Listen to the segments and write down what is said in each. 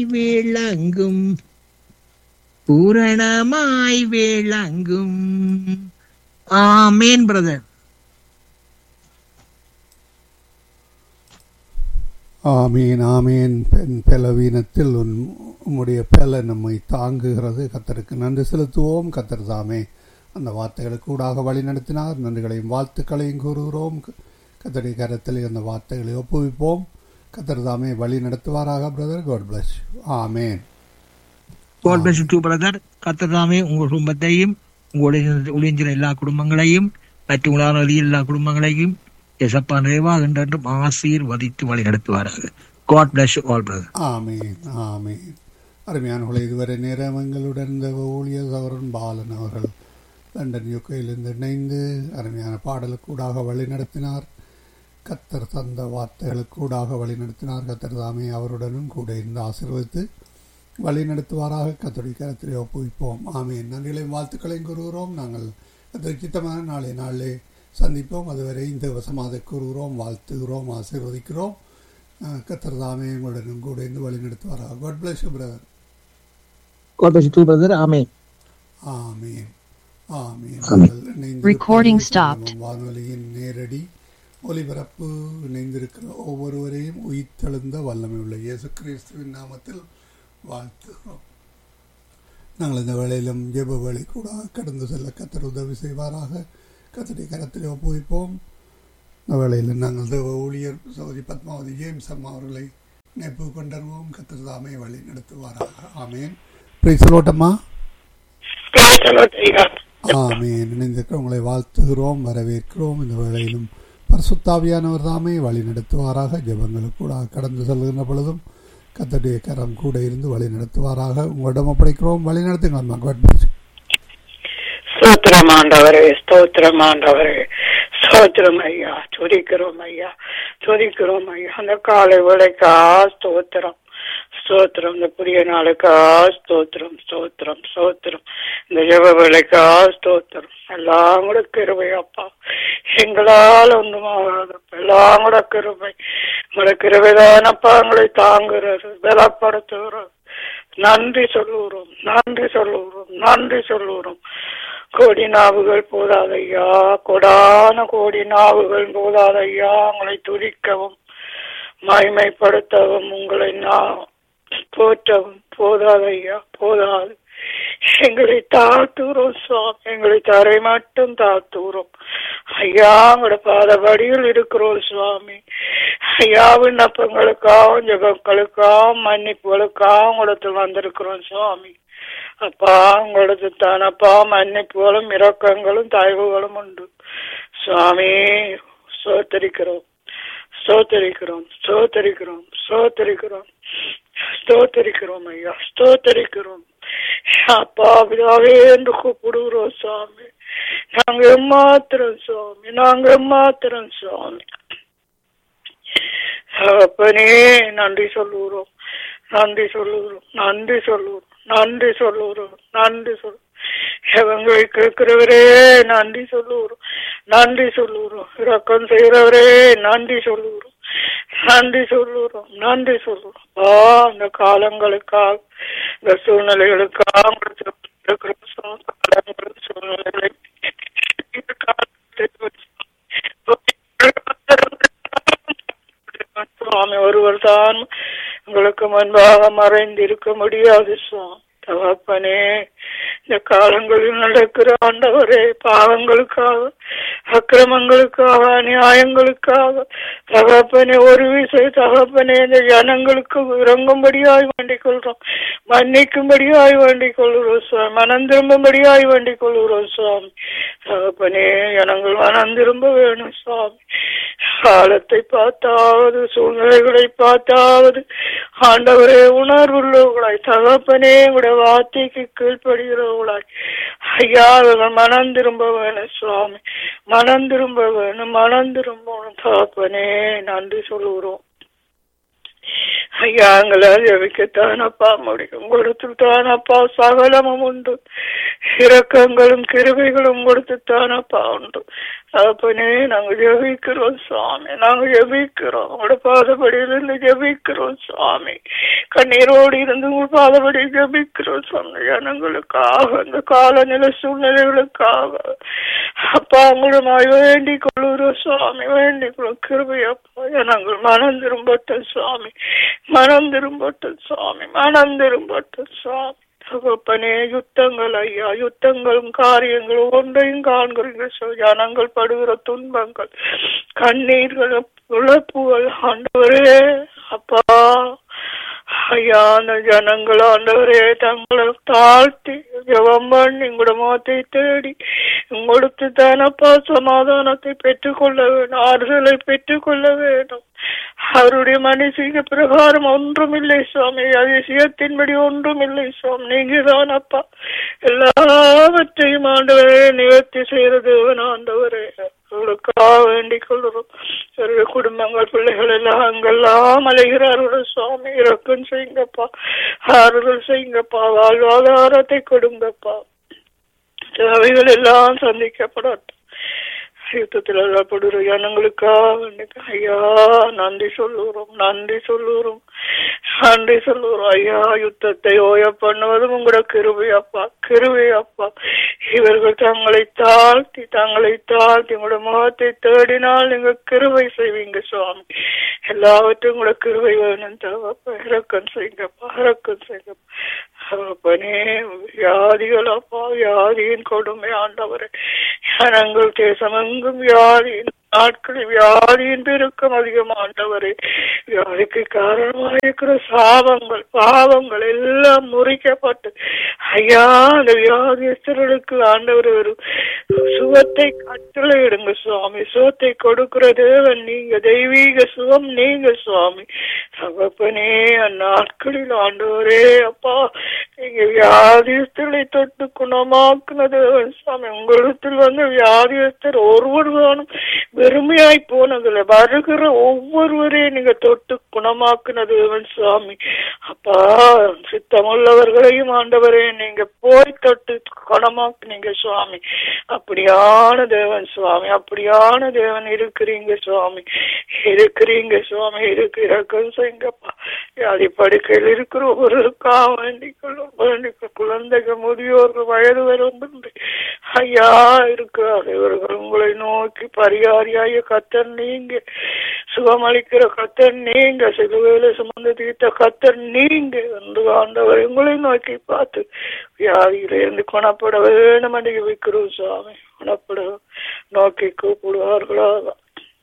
விளங்கும் பூரணமாய் விளங்கும் ஆமேன் பிரதர் ஆமீன் ஆமீன் பெண் பலவீனத்தில் உன் உம்முடைய பல நம்மை தாங்குகிறது கத்தருக்கு நன்றி செலுத்துவோம் கத்தர் தாமே அந்த வார்த்தைகளுக்கு கூடாக வழி நடத்தினார் நன்றிகளையும் வாழ்த்துக்களையும் கூறுகிறோம் கத்தருடைய கரத்தில் அந்த வார்த்தைகளை ஒப்புவிப்போம் கத்தர் தாமே வழி நடத்துவாராக பிரதர் காட் பிளஸ் ஆமேன் காட் பிளஸ் டூ பிரதர் கத்தர்தாமே உங்கள் குடும்பத்தையும் உங்களுடைய ஒளிஞ்சிற எல்லா குடும்பங்களையும் மற்ற உலான எல்லா குடும்பங்களையும் எசப்பா நிறைவாக என்றும் ஆசீர்வதித்து வழி நடத்துவார்கள் காட் பிளஸ் ஆல் பிரதர் ஆமீன் ஆமீன் அருமையானவர்களை இதுவரை நேரம் எங்களுடன் இந்த ஊழியர் சவரன் பாலன் அவர்கள் லண்டன் யுக்கையிலிருந்து இணைந்து அருமையான பாடலுக்கூடாக வழி நடத்தினார் கத்தர் தந்த வார்த்தைகளுக்கூடாக வழி நடத்தினார் கத்தர் தாமே அவருடனும் கூட இருந்து ஆசீர்வதித்து வழி நடத்துவாராக கத்தருடைய கரத்திலே ஒப்புவிப்போம் ஆமீன் நன்றிகளையும் வாழ்த்துக்களையும் கூறுகிறோம் நாங்கள் கத்தர் சித்தமான நாளை நாளிலே சந்திப்போம் அதுவரை இந்த வசமாக கூறுகிறோம் வாழ்த்துகிறோம் ஆசீர்வதிக்கிறோம் கத்தர் தாமே உங்களுடனும் கூட இருந்து வழி நடத்துவாராக God bless brother God bless too brother ஆமேன் ஆமீன் ஆமீன் ஆமென். நாங்கள் இணைந்து Recording பதிவு stopped. செய்யும் வானொலியின் நேரடி ஒலிபரப்பு இணைந்திருக்கிற ஒவ்வொருவரையும் உயிர்த்தெழுந்த வல்லமை உள்ள இயேசு கிறிஸ்துவின் நாமத்தில் வாழ்த்துகிறோம் நாங்கள் இந்த வேளையிலும் ஜெப வேலை கூட கடந்து செல்ல கத்தர் உதவி செய்வாராக கத்தருடைய கரத்தில் ஒப்புவிப்போம் இந்த வேளையில் நாங்கள் தேவ ஊழியர் சௌரி பத்மாவதி ஜேம்ஸ் அம்மா அவர்களை நினைப்பு கொண்டருவோம் கத்தர் தாமே வழி நடத்துவாராக ஆமேன் பிரைசலோட்டம்மா ஆமேன் இணைந்திருக்கிற உங்களை வாழ்த்துகிறோம் வரவேற்கிறோம் இந்த வேளையிலும் பரிசுத்தாவியானவர் தாமே வழி நடத்துவாராக ஜெபங்களுக்கு கூட கடந்து செல்கின்ற பொழுதும் கத்தடைய கரம் கூட இருந்து வழி நடத்துவாராக உங்களிடம் ஒப்படைக்கிறோம் வழி நடத்துங்கள் மகன் ஸ்தோத்திரம் ஆண்டவரே ஸ்தோத்திரம் ஆண்டவரே ஸ்தோத்திரம் ஐயா துதிக்கிறோம் ஐயா துதிக்கிறோம் ஐயா அந்த காலை வேலைக்கா ஸ்தோத்திரம் ஸ்தோத்திரம் இந்த புதிய நாளுக்கா ஸ்தோத்திரம் ஸ்தோத்திரம் ஸ்தோத்திரம் இந்த ஜெப வேலைக்கா ஸ்தோத்திரம் எல்லாம் கூட கிருபை அப்பா எங்களால் ஒன்றுமாகாது எல்லாம் கூட கிருபை உங்களோட கிருபைதானப்பா எங்களை தாங்குறது பலப்படுத்துகிறது நன்றி சொல்லுகிறோம் நன்றி சொல்லுகிறோம் நன்றி சொல்லுகிறோம் கோடி நாவுகள் போதாதையா கொடான கோடி நாவுகள் போதாதையா உங்களை துதிக்கவும் மகிமைப்படுத்தவும் உங்களை நான் போற்றவும் போதாதையா போதாது எங்களை தாழ்த்துகிறோம் சுவாமி எங்களை தரை மட்டும் தாழ்த்துகிறோம் ஐயா உங்களோட பாதபடியில் இருக்கிறோம் சுவாமி ஐயா விண்ணப்பங்களுக்காகவும் ஜபங்களுக்காகவும் மன்னிப்புகளுக்காகவும் உங்களத்தில் வந்திருக்கிறோம் சுவாமி அப்பா உங்களது தானப்பா மன்னிப்புகளும் இரக்கங்களும் தயவுகளும் உண்டு சுவாமி சோத்தரிக்கிறோம் சோத்தரிக்கிறோம் சோத்தரிக்கிறோம் சோத்தரிக்கிறோம் ஸ்தோத்தரிக்கிறோம் ஐயா ஸ்தோத்தரிக்கிறோம் அப்பா பிதாவே என்று கூப்பிடுகிறோம் சுவாமி நாங்க மாத்திரம் சுவாமி நாங்க மாத்திரம் சுவாமி அப்பனே நன்றி சொல்லுகிறோம் நன்றி சொல்லுகிறோம் நன்றி சொல்லுகிறோம் நன்றி சொல்லுகிறோம் நன்றி சொல் எவங்களை கேட்கிறவரே நன்றி சொல்லுகிறோம் நன்றி சொல்லுகிறோம் இரக்கம் செய்கிறவரே நன்றி சொல்லுகிறோம் நன்றி சொல்லுகிறோம் நன்றி சொல்லுகிறோம் ஆ அந்த காலங்களுக்காக இந்த சூழ்நிலைகளுக்காக இருக்கிற காலங்கள் சூழ்நிலைகளை இந்த காலத்தில் சுவாமி ஒருவர் தான் உங்களுக்கு முன்பாக மறைந்து இருக்க முடியாது சுவாமி தகப்பனே இந்த காலங்களில் நடக்கிற ஆண்டவரே பாவங்களுக்காக அக்கிரமங்களுக்காக அநியாயங்களுக்காக தகப்பனே ஒரு விசை தகப்பனே இந்த ஜனங்களுக்கு இறங்கும்படியாய் வேண்டிக் கொள்றோம் மன்னிக்கும்படியாய் வேண்டிக் கொள்கிறோம் சுவாமி மனம் திரும்பும்படியாய் வேண்டிக் கொள்கிறோம் சுவாமி தகப்பனே ஜனங்கள் மனம் திரும்ப வேணும் சுவாமி காலத்தை பார்த்தாவது சூழ்நிலைகளை பார்த்தாவது ஆண்டவரே உணர்வுள்ளவர்களாய் தகப்பனே உடைய வார்த்தைக்கு கீழ்ப்படுகிறவர்களாய் ஐயா அவர்கள் மனம் திரும்ப வேணும் சுவாமி மனம் திரும்ப வேணும் மனம் திரும்பணும் தகப்பனே நன்றி சொல்லுகிறோம் ஐயா எங்களால் ஜபிக்கத்தானப்பா முடியும் கொடுத்து தானப்பா சகலமும் உண்டு இரக்கங்களும் கிருபைகளும் கொடுத்து தானப்பா உண்டு அப்பனே நாங்க ஜெபிக்கிறோம் சுவாமி நாங்க ஜெபிக்கிறோம் உங்களோட பாதபடியிலிருந்து ஜெபிக்கிறோம் சுவாமி கண்ணீரோடு இருந்து உங்க பாதபடி ஜெபிக்கிறோம் சுவாமி ஜனங்களுக்காக அந்த காலநிலை சூழ்நிலைகளுக்காக அப்பா உங்களுமாய் வேண்டிக் கொள்ளுறோம் சுவாமி வேண்டிக் கொள்ளும் கிருபையப்பா ஜனங்கள் மனம் திரும்பட்டும் சுவாமி மனம் திரும்பட்டும் சுவாமி மனம் திரும்பட்டும் சுவாமி தகப்பனே யுத்தங்கள் ஐயா யுத்தங்களும் காரியங்களும் ஒன்றையும் காண்கிறீங்க சு- ஜனங்கள் படுகிற துன்பங்கள் கண்ணீர்கள் இழப்புகள் ஆண்டவரே அப்பா ஐயா அந்த ஜனங்கள் ஆண்டவரே தங்களை தாழ்த்தி ஜெபம் பண்ணி உங்களோட முகத்தை தேடி உங்களுக்கு தானப்பா சமாதானத்தை பெற்றுக்கொள்ள வேண்டும் ஆறுதலை பெற்றுக்கொள்ள வேண்டும் அவருடைய மனுஷிக பிரகாரம் ஒன்றுமில்லை சுவாமி அதிசயத்தின்படி ஒன்றுமில்லை சுவாமி நீங்க தான் அப்பா எல்லாவற்றையும் ஆண்டவரே நிவர்த்தி செய்த தேவன் ஆண்டவரே உங்களுக்காக வேண்டிக் கொள்கிறோம் அவருடைய குடும்பங்கள் பிள்ளைகள் எல்லாம் அங்கெல்லாம் அலைகிறார்கள் சுவாமி இறக்கம் செய்யுங்கப்பா ஆறுதல் செய்யுங்கப்பா வாழ்வாதாரத்தை கொடுங்கப்பா தேவைகள் எல்லாம் சந்திக்கப்படட்டும் யுத்தத்தில் அழப்படுகிற ஜனங்களுக்காக ஐயா நன்றி சொல்லுகிறோம் நன்றி சொல்லுகிறோம் நன்றி சொல்லுகிறோம் ஐயா யுத்தத்தை ஓய பண்ணுவதும் உங்களோட கிருபை அப்பா கிருபை அப்பா இவர்கள் தங்களை தாழ்த்தி தங்களை தாழ்த்தி உங்களோட முகத்தை தேடினால் நீங்க கிருபை செய்வீங்க சுவாமி எல்லாவற்றையும் உங்களோட கிருபை வேணும் தவப்பா இறக்கம் செய்யுங்கப்பா இறக்கம் செய்யுங்கப்பா தகப்பனே வியாதிகள் அப்பா வியாதியின் கொடுமை ஆண்டவரே ஜனங்கள் தேசமெங்கும் வியாதியின் நாட்களில் வியாதியின் பெருக்கம் அதிகமாண்டவரே வியாதிக்கு காரணமாக இருக்கிற சாபங்கள் பாவங்கள் எல்லாம் முறிக்கப்பட்டு ஐயா அந்த வியாதியஸ்தர்களுக்கு ஆண்டவர் ஒரு சுகத்தை கட்டளையிடுங்க சுவாமி சுகத்தை கொடுக்கிற தேவன் நீங்க தெய்வீக சுகம் நீங்க சுவாமி தகப்பனே அந்நாட்களில் ஆண்டவரே அப்பா நீங்க வியாதியஸ்தர்களை தொட்டு குணமாக்குன தேவன் சுவாமி உங்களிடத்தில் வந்து வியாதியஸ்தர் ஒருவர்தானும் வெறுமையாய் போனதுல வருகிற ஒவ்வொருவரையும் நீங்க தொட்டு குணமாக்குன தேவன் சுவாமி அப்பா சித்தமுள்ளவர்களையும் ஆண்டவரே நீங்க போய் தொட்டு குணமாக்குனீங்க சுவாமி அப்படியான தேவன் சுவாமி அப்படியான தேவன் இருக்கிறீங்க சுவாமி இருக்கிறீங்க சுவாமி இருக்கு இறக்கம் செய்யுங்கப்பா வியாதி படுக்கையில் இருக்கிற ஒருவருக்காக வேண்டிக் கொள்ளும் வேண்டிக் கொள்ளும். குழந்தைகள் முதியோர்கள் வயது வரும் ஐயா இருக்கிறார் இவர்கள் உங்களை நோக்கி பரிகாரியாய கத்தர் நீங்க சுகமளிக்கிற கத்தர் நீங்க சிலுவையில சுமந்து தீர்த்த கத்தர் நீங்க என்று ஆண்டவர் உங்களை நோக்கி பார்த்து வியாதியில இருந்து குணப்பட வேணும் என்று வைக்கிறோம் சுவாமி குணப்பட நோக்கி கூப்பிடுவார்களாக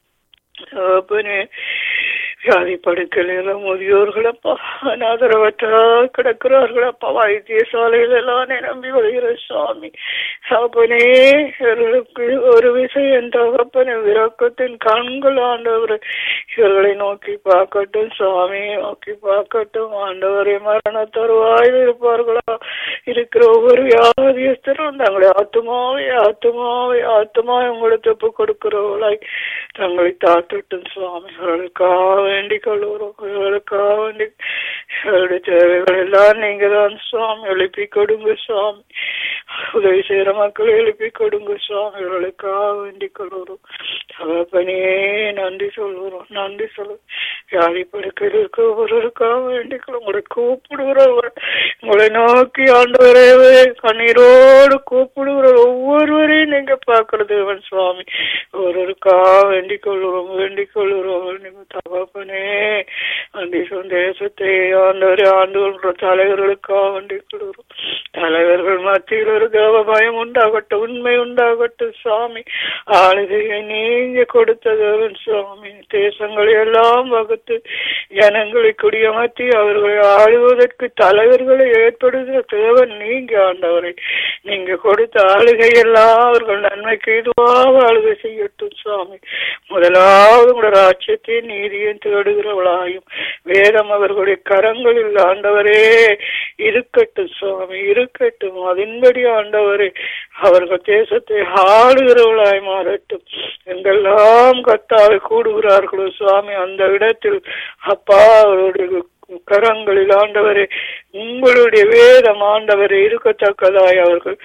தகப்பனே வியாதி படுக்கையில முதியோர்களப்பா அநாதரவற்றா கிடக்கிறார்களப்பா வைத்தியசாலையில எல்லாம் நிரம்பி வருகிற சுவாமி தகப்பனே இவர்களுக்கு ஒரு விஷயம் தகப்பன விரக்கத்தின் கண்கள் ஆண்டவர் இவர்களை நோக்கி பார்க்கட்டும் சுவாமி நோக்கி பார்க்கட்டும் ஆண்டவரை மரண தருவாயில் இருப்பார்களா இருக்கிற ஒவ்வொரு வியாதியஸ்தரும் தங்களை ஆத்துமாவை ஆத்துமாவை ஆத்துமாவை உங்களுக்கு ஒப்பு கொடுக்கிறவர்களாய் தங்களை தாத்துட்டும் சுவாமி அவர்களுக்காக வேண்டிக் கொள்கிறோம் அவர்களுக்காக வேண்டி அவருடைய தேவைகள் எல்லாம் நீங்க தான் சுவாமி எழுப்பி கொடுங்க சுவாமி உதவி செய்யற மக்களை எழுப்பி கொடுங்க சுவாமி அவர்களுக்காக வேண்டிக் கொள்கிறோம் தகப்பனே நன்றி சொல்கிறோம் நன்றி சொல்லுவோம் வியாதி படுக்கையில் இருக்க ஒருவருக்காக வேண்டிக் கொள்ளும் உங்களை கூப்பிடுகிறவர் உங்களை நோக்கி ஆண்டவரே கண்ணீரோடு கூப்பிடுகிற ஒவ்வொருவரையும் நீங்க பார்க்கறது தேவன் சுவாமி ஒருவருக்காக வேண்டிக் கொள்கிறோம் வேண்டிக் கொள்கிறோம் நீங்க தகப்பனே அண்டி தேசத்தை ஆண்டவரே ஆண்டு கொள்கிற தலைவர்களுக்காக வேண்டிக் கொள்கிறோம் தலைவர்கள் மத்தியில் ஒரு தேவ பயம் உண்டாகட்டும் உண்மை உண்டாகட்டும் சுவாமி ஆளுகையை நீங்க கொடுத்த தேவன் சுவாமி தேசங்களை எல்லாம் வகுத்து ஜனங்களை குடியமர்த்தி அவர்களை ஆளுவதற்கு தலைவர்களை ஏற்படுகிற தேவன் நீங்க ஆண்டவரை நீங்க கொடுத்த ஆளுகை எல்லாம் அவர்கள் நன்மைக்கு இதுவாக ஆளுகை செய்யட்டும் சுவாமி முதலாவது உங்களோட ராஜ்யத்தையும் நீதியும் தேடுகிறவளாயும் வேதம் அவர்களுடைய கரங்களில் ஆண்டவரே இருக்கட்டும் சுவாமி இருக்கட்டும் அதன்படி ஆண்டவரே அவர்கள் தேசத்தை ஆளுகிறவளாய் மாறட்டும் எங்கெல்லாம் கத்தாவை கூடுகிறார்களோ சுவாமி அந்த இடத்தில் அப்பா அவருடைய கரங்களில் ஆண்டவரே உங்களுடைய வேதம் ஆண்டவரை இருக்கத்தக்கதாய் அவர்கள்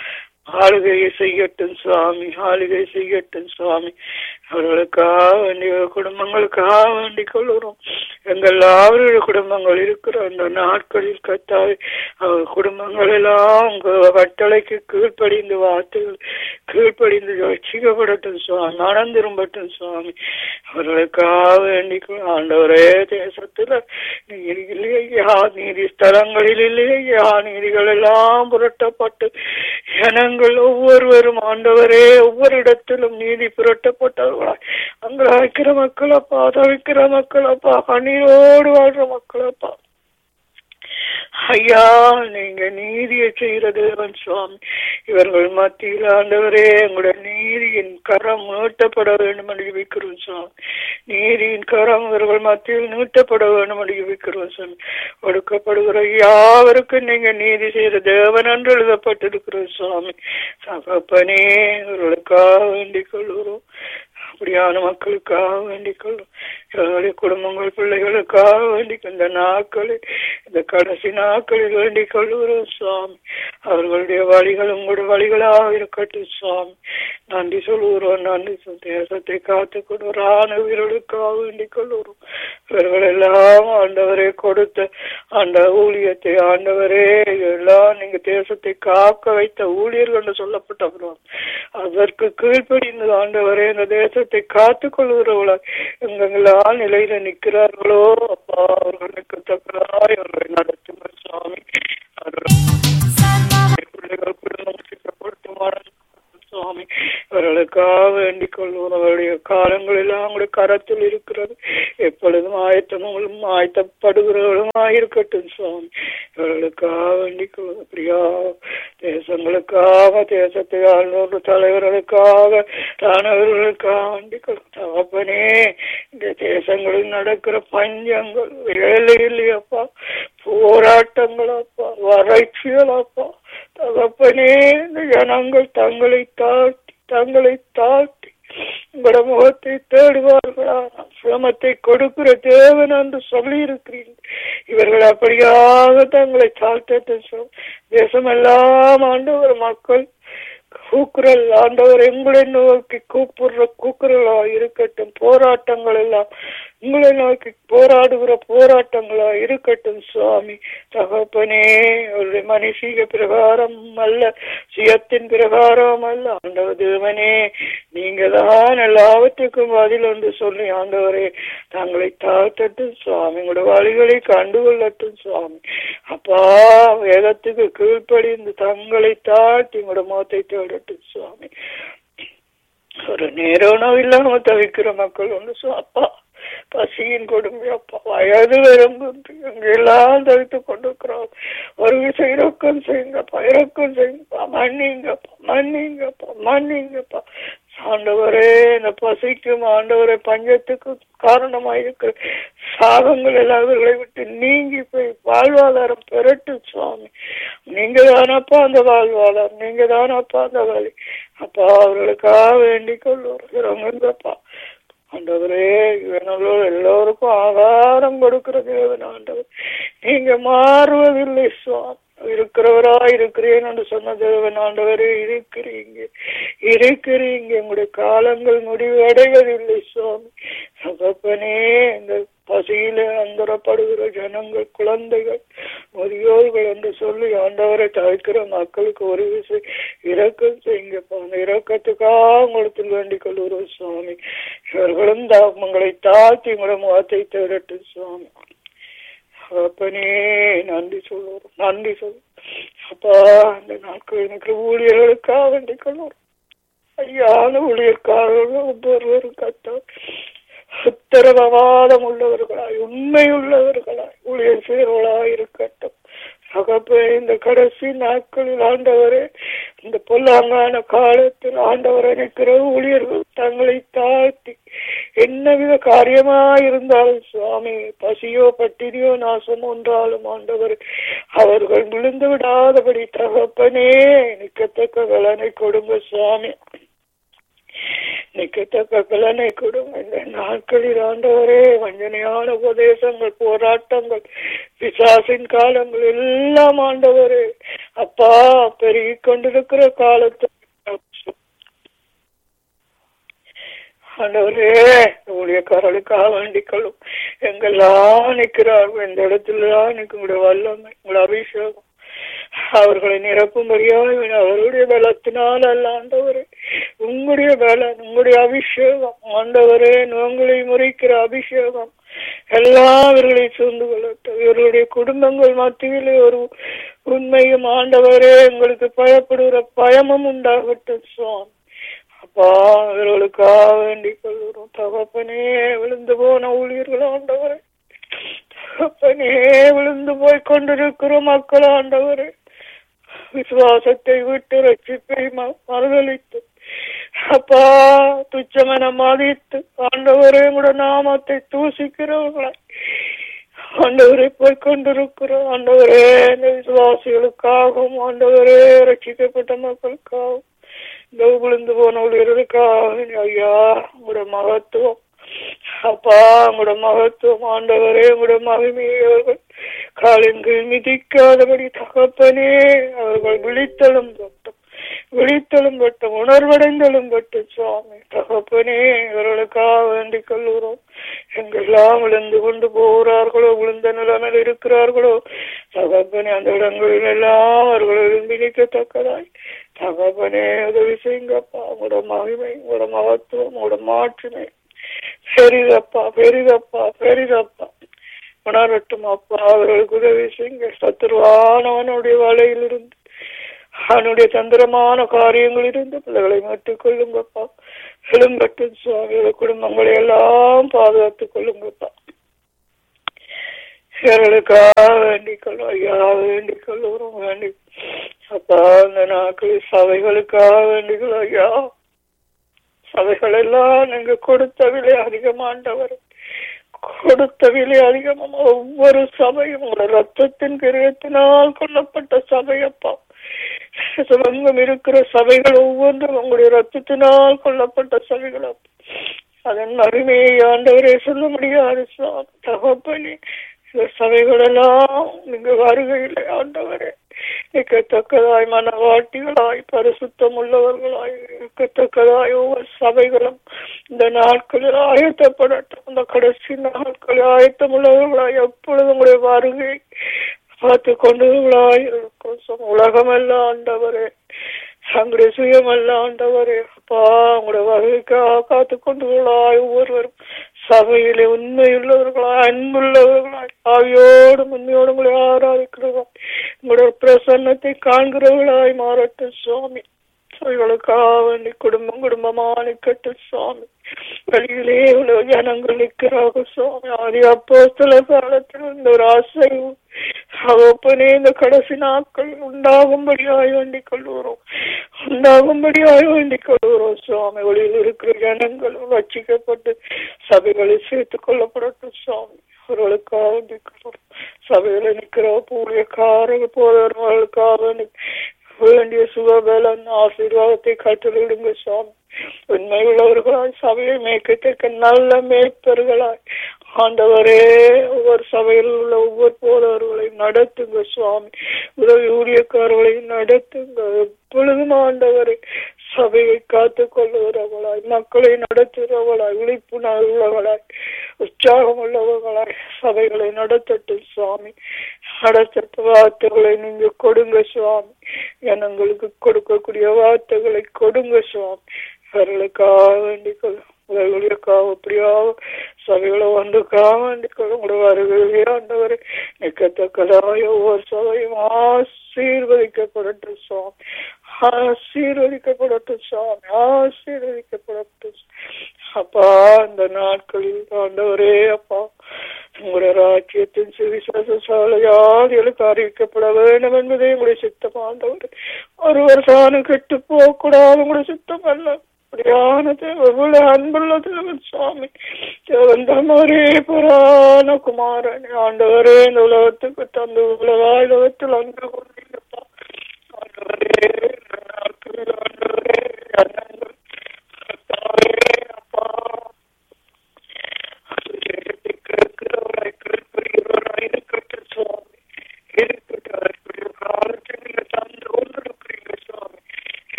ஆளுகையை செய்யட்டும் சுவாமி ஆளுகை செய்யட்டும் சுவாமி அவர்களுக்காக வேண்டிய குடும்பங்களுக்காக வேண்டிக் கொள்கிறோம் எங்கள் அவருடைய குடும்பங்கள் இருக்கிற அந்த நாட்களில் கத்தாவே அவர் குடும்பங்கள் எல்லாம் உங்க கட்டளைக்கு கீழ்ப்படிந்து வார்த்தைகள் கீழ்ப்படிந்து ரட்சிக்கப்படட்டும் சுவாமி மனம் திரும்பட்டும் சுவாமி அவர்களுக்காக வேண்டிக் கொள்- ஆண்டவரே தேசத்துல நீதி இல்லையா நீதி ஸ்தலங்களில் இல்லையா நீதிகள் எல்லாம் புரட்டப்பட்டு ஜனங்கள் ஒவ்வொருவரும் ஆண்டவரே ஒவ்வொரு இடத்திலும் நீதி புரட்டப்பட்டவர்களாய் அங்க வைக்கிற மக்களப்பா தவிக்கிற மக்களப்பா கண்ணீரோடு வாழ்ற மக்களப்பா ஐயா நீங்க நீதியை செய்கிற தேவன் சுவாமி இவர்கள் மத்தியில் ஆண்டவரே எங்களுடைய நீதியின் கரம் நீட்டப்பட வேண்டும் என்று ஜெபிக்கிறோம் சுவாமி நீதியின் கரம் இவர்கள் மத்தியில் நீட்டப்பட வேண்டும் என்று ஜெபிக்கிறோம் சுவாமி ஒடுக்கப்படுகிற யாவருக்கும் நீங்க நீதி செய்கிற தேவன் என்று எழுதப்பட்டிருக்கிறோம் சுவாமி சகப்பனே இவர்களுக்காக வேண்டிக் கொள்கிறோம் அப்படியான மக்களுக்காக வேண்டிக் கொள்ளும் எங்களுடைய குடும்பங்கள் பிள்ளைகளுக்காக வேண்டிக் இந்த நாட்களில் இந்த கடைசி நாட்களில் வேண்டிக் கொள்கிறோம் சுவாமி அவர்களுடைய வழிகள் உங்களுடைய வழிகளாக இருக்கட்டும் சுவாமி நன்றி சொல்லுகிறோம் நன்றி சொல் தேசத்தை காத்து கொள்வோரான உயிர்களுக்காக வேண்டிக் கொள்கிறோம் இவர்கள் எல்லாம் ஆண்டவரே கொடுத்த அந்த ஊழியத்தை ஆண்டவரே எல்லாம் நீங்க தேசத்தை காக்க வைத்த ஊழியர்கள் என்று சொல்லப்பட்டவர்கள் அதற்கு கீழ்ப்படிந்து ஆண்டவரே இந்த தேசத்தை காத்து கொள்கிறவர்களா எங்கெல்லாம் நிலையில நிற்கிறார்களோ அப்பா அவர்களுக்கு தக்கதாய் அவர்களை நடத்துங்கள் சுவாமி அவர்கள் பிள்ளைகள் குடும்பம் சிக்கப்படுத்துமான சுவாமி அவர்களுக்காக வேண்டிக் கொள்வோம் அவருடைய காலங்கள் எல்லாம் உங்களுடைய கரத்தில் இருக்கிறது எப்பொழுதும் ஆயத்தமும் ஆயத்தப்படுகிறவர்களும் இருக்கட்டும் சுவாமி இவர்களுக்காக வேண்டிக் கொள்வோம் பிரியா தேசங்களுக்காக தேசத்தை ஆழ்நூறு தலைவர்களுக்காக தானவர்களுக்காக வேண்டிக் கொள்வோம் தகப்பனே இந்த தேசங்களில் நடக்கிற பஞ்சங்கள் வேலை இல்லையப்பா போராட்டங்களப்பா வறட்சிகளப்பா தகப்பனே இந்த ஜனங்கள் தங்களை தாழ்த்தி தங்களை தாழ்த்தி உங்களோட முகத்தை தேடுவார்களா சிரமத்தை கொடுக்கிற தேவன் என்று சொல்லி இருக்கிறீங்க இவர்கள் அப்படியாக தங்களை தாழ்த்தட்டும் தேசமெல்லாம் ஆண்டவர் மக்கள் கூக்குரல் ஆண்டவர் எங்களை நோக்கி கூப்பிடுற கூக்குரலா இருக்கட்டும் போராட்டங்கள் எல்லாம் உங்களை நோக்கி போராடுகிற போராட்டங்களா இருக்கட்டும் சுவாமி தகப்பனே அவருடைய மனுஷீக பிரகாரம் அல்ல சுயத்தின் பிரகாரம் அல்ல ஆண்டவர் தேவனே நீங்க தான் எல்லாவற்றுக்கும் பதில் என்று சொல்லி ஆண்டவரே தங்களை தாழ்த்தட்டும் சுவாமி உங்களோட வழிகளை கண்டுகொள்ளட்டும் சுவாமி அப்பா வேதத்துக்கு கீழ்ப்படிந்து தங்களை தாழ்த்தி உங்களோட முகத்தை தேடட்டும் சுவாமி ஒரு நேர உணவு இல்லாம தவிக்கிற மக்கள் ஒன்று சு- அப்பா பசியின் கொடுமை அப்பா வயது வரம்பு எங்கெல்லாம் தவித்து கொண்டிருக்கிறோம் ஒரு விஷயம் இறக்கம் செய்யுங்கப்பா இறக்கம் செய்யுங்கப்பா மன்னிங்கப்பா மன்னிங்கப்பா மன்னிங்கப்பா ஆண்டவரே இந்த பசிக்கும் ஆண்டவரே பஞ்சத்துக்கும் காரணமாயிருக்கிற சாகங்கள் எல்லாம் இவர்களை விட்டு நீங்கி போய் வாழ்வாதாரம் பெறட்டும் சுவாமி நீங்க தானப்பா அந்த வாழ்வாளர் நீங்க தானப்பா அந்த வழி அப்பா அவர்களுக்காக வேண்டிக் கொள்ளுறோம் ஆண்டவரே இவனோட எல்லோருக்கும் ஆகாரம் கொடுக்கிற தேவன் ஆண்டவர் நீங்க மாறுவதில்லை சுவாமி இருக்கிறவரா இருக்கிறேன் என்று சொன்ன தேவன் ஆண்டவரே இருக்கிறீங்க இருக்கிறீங்க உங்களுடைய காலங்கள் முடிவடைவதில்லை சுவாமி சகப்பனே இந்த பசியில அந்தரப்படுகிற ஜனங்கள் குழந்தைகள் முதியோர்கள் என்று சொல்லி ஆண்டவரை தவிக்கிற மக்களுக்கு ஒரு விஷயம் இரக்கம் செய்யுங்கப்பா அந்த இரக்கத்துக்காக உங்களுக்கு வேண்டிக் கொள்கிறோம் சுவாமி இவர்களும் தாமங்களை தாழ்த்தி உங்களோட முகத்தை தேடட்டும் சுவாமி அப்பனே நன்றி சொல்லுவோம் நன்றி சொல்லுவோம் அப்பா அந்த நாட்கள் எனக்கு ஊழியர்களுக்காக வேண்டிக் கொள்வோம் ஐயான ஊழியர்காரர்கள் ஒவ்வொருவரும் கத்த உத்தரவாதம் உள்ளவர்களாய் உண்மை உள்ளவர்களாய் ஊழியர் செய்கிறவர்களாய் இருக்கட்டும் சகப்பே இந்த கடைசி நாட்களில் ஆண்டவரே இந்த பொல்லாங்கான காலத்தில் ஆண்டவர் நிற்கிற ஊழியர்கள் தங்களை தாழ்த்தி என்னவித காரியமா இருந்தாலும் சுவாமி பசியோ பட்டினியோ நாசம் ஒன்றாலும் ஆண்டவர் அவர்கள் விழுந்து விடாதபடி தகப்பனே நிற்கத்தக்க கலனை கொடுங்க சுவாமி நிற்கத்தக்க பலனை கொடுங்க இந்த நாட்களில் ஆண்டவரே வஞ்சனையான உபதேசங்கள் போராட்டங்கள் பிசாசின் காலங்கள் எல்லாம் ஆண்டவரே அப்பா பெருகி கொண்டிருக்கிற காலத்தை ஆண்டவரே ஊழியக்காரர்களுக்காக வேண்டிக் கொள்ளும் எங்கெல்லாம் நிற்கிறார்கள் இந்த இடத்துலதான் எனக்கு உங்களுடைய வல்லமை உங்களுடைய அபிஷேகம் அவர்களை நிரப்பும்படியாக அவருடைய பலத்தினால் அல்ல ஆண்டவரே உங்களுடைய பலன் உங்களுடைய அபிஷேகம் ஆண்டவரே உங்களை முறைக்கிற அபிஷேகம் எல்லாவர்களை சூழ்ந்து கொள்ளட்டும் இவர்களுடைய குடும்பங்கள் மத்தியிலே ஒரு உண்மையும் ஆண்டவரே எங்களுக்கு பயப்படுகிற பயமும் உண்டாகட்டும் சுவாமி அப்பா இவர்களுக்காக வேண்டிக் கொள்கிறோம் தகப்பனே விழுந்து போன ஊழியர்கள் ஆண்டவரே தகப்பனே விழுந்து போய் கொண்டிருக்கிற மக்கள் ஆண்டவரே விசுவாசத்தை விட்டு ரட்சிப்பை ம- மறுதளித்து அப்பா துச்சமென மதித்து ஆண்டவரே உங்களோட நாமத்தை தூசிக்கிறவர்களாய் ஆண்டவரை போய் கொண்டிருக்கிறோம் ஆண்டவரே இந்த விசுவாசிகளுக்காகவும் ஆண்டவரே ரட்சிக்கப்பட்ட மக்களுக்காகவும் இந்த விழுந்து போன ஊழியர்களுக்காக ஐயா உங்களோட மகத்துவம் அப்பா உங்களோட மகத்துவம் ஆண்டவரே உங்களோட மகிமையை அவர்கள் காலங்கள் மிதிக்காதபடி தகப்பனே அவர்கள் விழித்தலும் பட்டும் விழித்தலும் பட்டும் உணர்வடைந்தலும் பட்டும் சுவாமி தகப்பனே இவர்களுக்காக வேண்டிக் கொள்கிறோம் எங்கெல்லாம் விழுந்து கொண்டு போகிறார்களோ விழுந்த நிலைமையில் இருக்கிறார்களோ தகப்பனே அந்த இடங்களில் எல்லாம் அவர்கள் எழும்பி நிற்கத்தக்கதாய் தகப்பனே உதவி செய்யுங்கப்பா உங்களோட மகிமை உங்களோட மகத்துவம் உங்களோட மாற்றுமை பெரிதப்பா பெரிதப்பா பெரிதப்பா உணரட்டும் அப்பா அவர்களுக்கு உதவி செய்யுங்க சத்துருவானவனுடைய வலையிலிருந்து அவனுடைய தந்திரமான காரியங்களிலிருந்து பிள்ளைகளை மாற்றிக் கொள்ளுங்கப்பா எழும்பட்டும் சுவாமியோட குடும்பங்களை எல்லாம் பாதுகாத்துக் கொள்ளுங்கப்பா இவர்களுக்காக வேண்டிக் கொள்ளும் ஐயா வேண்டிக் கொள்ளுகிறோம் வேண்டி அப்பா அந்த நாட்களில் சபைகளுக்காக வேண்டிக் கொள்ளும் ஐயா சபைகள் எல்லாம் நீங்க கொடுத்த விலை அதிகமாண்டவர் கொடுத்த விலை அதிகமா ஒவ்வொரு சபையும் உங்களோட ரத்தத்தின் கிரகத்தினால் கொல்லப்பட்ட சபையப்பா சுமங்கம் இருக்கிற சபைகள் ஒவ்வொன்றும் உங்களுடைய ரத்தத்தினால் கொல்லப்பட்ட சபைகள் அப்பா. அதன் மகிமையை ஆண்டவரே சொல்ல முடியாது சுவாமி. தகப்பனே இந்த சபைகளெல்லாம் நீங்க வருகையில் ஆண்டவரே இருக்கத்தக்கதாய் மனவாட்டிகளாய் பரிசுத்தம் உள்ளவர்களாய் இருக்கத்தக்கதாய் ஒவ்வொரு சபைகளும் இந்த நாட்களில் ஆயத்தப்படட்டும் இந்த கடைசி நாட்களில் ஆயத்தம் உள்ளவர்களாய் எப்பொழுதும் உங்களுடைய வருகை பார்த்து கொண்டவர்களாய் இருக்கும் உலகமல்ல ஆண்டவரே தங்களுடைய சுயமல்ல ஆண்டவரே அப்பா உங்களுடைய வருகைக்காக காத்து கொண்டவர்களாய் ஒவ்வொருவரும் சபையிலே உண்மையுள்ளவர்களாய் அன்புள்ளவர்களாய் ஆவியோடும் உண்மையோடும் உங்களை ஆராதிக்கிறவர்களாய் உங்களுடைய பிரசன்னத்தை காண்கிறவர்களாய் மாறட்டும் சுவாமி சபைகளுக்காக வேண்டி குடும்பம் குடும்பமா நிக்கட்டும் சுவாமி வெளியிலே உள்ள ஜனங்கள் நிற்கிறார்கள் சுவாமி ஆதி அப்போ சில காலத்தில் இந்த ஒரு ஆசை அவப்பனே இந்த கடைசி நாட்கள் உண்டாகும்படியாய் வேண்டிக் கொள்கிறோம் உண்டாகும்படியாய் வேண்டிக் கொள்கிறோம் சுவாமி வெளியில் இருக்கிற ஜனங்கள் ரட்சிக்கப்பட்டு சபைகளில் சேர்த்துக் கொள்ளப்படட்டும் சுவாமி அவர்களுக்காக வேண்டிக் கொள்கிறோம் சபையில நிற்கிற ஊழியக்காரர்கள் போதவர்களுக்காக வேண்டி வேண்டிய சுகபலன் ஆசீர்வாதத்தை கற்றுவிடுங்க சுவாமி உண்மை உள்ளவர்களாய் சபையை மேய்க்கத்தக்க நல்ல மேய்ப்பர்களாய் ஆண்டவரே ஒவ்வொரு சபையில் உள்ள ஒவ்வொரு போதவர்களையும் நடத்துங்க சுவாமி உதவி ஊழியக்காரர்களையும் நடத்துங்க எப்பொழுதும் ஆண்டவரை சபையை காத்து கொள்ளுகிறவர்களாய் மக்களை நடத்துகிறவர்களாய் விழிப்புணர்வு உள்ளவர்களாய் உற்சாகம் உள்ளவர்களாய் சபைகளை நடத்தட்டும் சுவாமி நடத்தட்ட வார்த்தைகளை நீங்க கொடுங்க சுவாமி ஜனங்களுக்கு கொடுக்கக்கூடிய வார்த்தைகளை கொடுங்க சுவாமி அவர்களுக்காக வேண்டிக் கொள்ளும் உங்களுக்காக அப்படியாக சபைகளை ஒன்றுக்காக வேண்டிக் கொள்ளும் உங்களுடைய வருகையிலே ஆண்டவரை நிற்கத்தக்கதாய ஒவ்வொரு சபையும் ஆசீர்வதிக்கப்படட்டும் சுவாமி ஆசீர்வதிக்கப்படட்டும் சுவாமி ஆசீர்வதிக்கப்படட்டும் அப்பா இந்த நாட்களில் ஆண்டவரே அப்பா உங்களுடைய ராஜ்யத்தின் சுவிசேஷ சாலையாதிகளுக்கு அறிவிக்கப்பட வேண்டும் என்பதே உங்களுடைய சித்தம் ஆண்டவர் ஒருவர் தானும் கெட்டு போகக்கூடாது உங்களுடைய சித்தம் அல்ல அப்படியானது எவ்வளவு அன்புள்ளது சுவாமி வந்தவரே புராண குமாரன் ஆண்டவரே இந்த உலகத்துக்கு தந்து உலகாயுலகத்தில் அன்பு கொண்டீங்கப்பா ஆண்டவரே இந்த நாட்களில் ஆண்டவரே அண்ணங்கள் கர்த்தாவே, அப்பா சுவிசேஷத்தை கேட்கிறவராய் கேட்கிறவராய் இருக்கட்டும் சுவாமி இருக்கட்டும் அதற்குரிய காலத்தில் நீங்கள் தந்த